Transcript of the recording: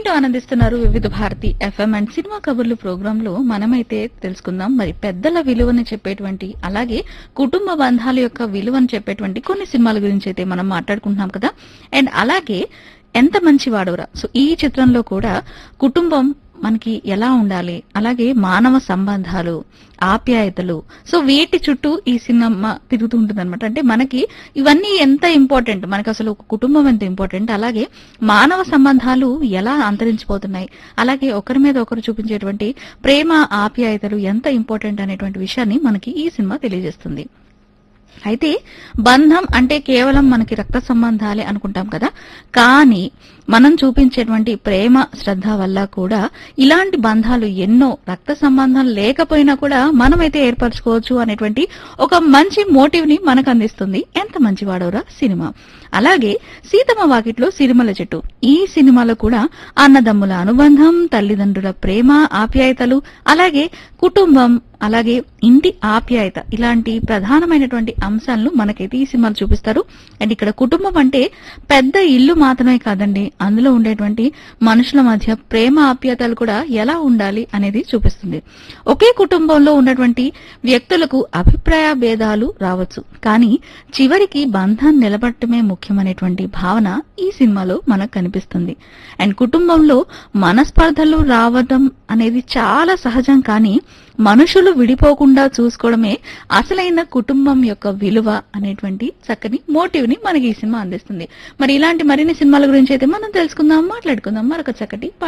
వింటూ ఆనందిస్తున్నారు Vividh Bharati F M and cinema కబుర్లు ప్రోగ్రామ్ లో మనమైతే తెలుసుకుందాం మరి పెద్దల విలువని చెప్పేటువంటి అలాగే కుటుంబ బంధాల యొక్క విలువని చెప్పేటువంటి కొన్ని సినిమాల గురించి అయితే మనం మాట్లాడుకుంటున్నాం కదా అండ్ అలాగే ఎంత మంచి వాడవరా సో ఈ చిత్రంలో కూడా కుటుంబం మనకి ఎలా ఉండాలి అలాగే మానవ సంబంధాలు ఆప్యాయతలు సో వీటి చుట్టూ ఈ సినిమా తిరుగుతూ ఉంటుంది అనమాట అంటే మనకి ఇవన్నీ ఎంత ఇంపార్టెంట్ మనకి అసలు ఒక కుటుంబం ఎంత ఇంపార్టెంట్ అలాగే మానవ సంబంధాలు ఎలా అంతరించిపోతున్నాయి అలాగే ఒకరి మీద ఒకరు చూపించేటువంటి ప్రేమ ఆప్యాయతలు ఎంత ఇంపార్టెంట్ అనేటువంటి విషయాన్ని మనకి ఈ సినిమా తెలియజేస్తుంది అయితే బంధం అంటే కేవలం మనకి రక్త సంబంధాలే అనుకుంటాం కదా కానీ మనం చూపించేటువంటి ప్రేమ శ్రద్ధ వల్ల కూడా ఇలాంటి బంధాలు ఎన్నో రక్త సంబంధం లేకపోయినా కూడా మనమైతే ఏర్పరచుకోవచ్చు అనేటువంటి ఒక మంచి మోటివ్ ని మనకు అందిస్తుంది ఎంత మంచి వాడవరా సినిమా అలాగే సీతమ్మ వాకిట్లో సిరిమల చెట్టు ఈ సినిమాలో కూడా అన్నదమ్ముల అనుబంధం తల్లిదండ్రుల ప్రేమ ఆప్యాయతలు అలాగే కుటుంబం అలాగే ఇంటి ఆప్యాయత ఇలాంటి ప్రధానమైనటువంటి అంశాలను మనకైతే ఈ సినిమాలు చూపిస్తారు అండ్ ఇక్కడ కుటుంబం అంటే పెద్ద ఇల్లు మాత్రమే కాదండి అందులో ఉండేటువంటి మనుషుల మధ్య ప్రేమ ఆప్యాయతలు కూడా ఎలా ఉండాలి అనేది చూపిస్తుంది ఒకే కుటుంబంలో ఉన్నటువంటి వ్యక్తులకు అభిప్రాయ భేదాలు రావచ్చు కానీ చివరికి బంధం నిలబడటమే ముఖ్యమనేటువంటి భావన ఈ సినిమాలో మనకు కనిపిస్తుంది అండ్ కుటుంబంలో మనస్పర్ధలు రావడం అనేది చాలా సహజం కానీ మనుషులు విడిపోకుండా చూసుకోవడమే అసలైన కుటుంబం యొక్క విలువ అనేటువంటి చక్కని మోటివ్ ని మనకి ఈ సినిమా అందిస్తుంది మరి ఇలాంటి మరిన్ని సినిమాల గురించి అయితే మనం తెలుసుకుందాం మాట్లాడుకుందాం మరొక చక్కటి